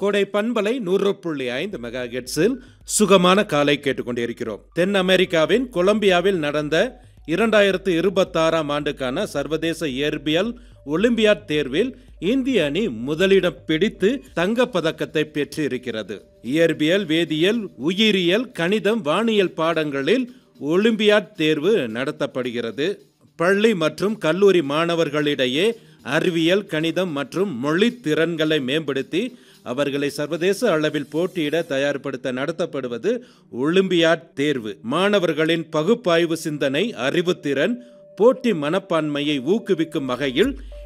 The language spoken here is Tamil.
கோடை பண்பலை நூறு புள்ளி ஐந்து மெகா ஹெட்ஸில் சுகமான காலை கேட்டுக்கொண்டிருக்கிறோம் தென் அமெரிக்காவின் கொலம்பியாவில் நடந்த இரண்டாயிரத்து இருபத்தாறாம் ஆண்டுக்கான சர்வதேச இயற்பியல் ஒலிம்பியாட் தேர்வில் இந்திய அணி முதலிடம் பிடித்து தங்கப் பதக்கத்தை பெற்றிருக்கிறது இயற்பியல் வேதியியல் உயிரியல் கணிதம் வானியல் பாடங்களில் ஒலிம்பியாட் தேர்வு நடத்தப்படுகிறது பள்ளி மற்றும் கல்லூரி மாணவர்களிடையே அறிவியல் கணிதம் மற்றும் மொழி திறன்களை மேம்படுத்தி அவர்களை சர்வதேச அளவில் போட்டியிட தயார்படுத்த நடத்தப்படுவது ஒலிம்பியாட் தேர்வு மாணவர்களின் பகுப்பாய்வு சிந்தனை அறிவுத்திறன் போட்டி மனப்பான்மையை ஊக்குவிக்கும் வகையில்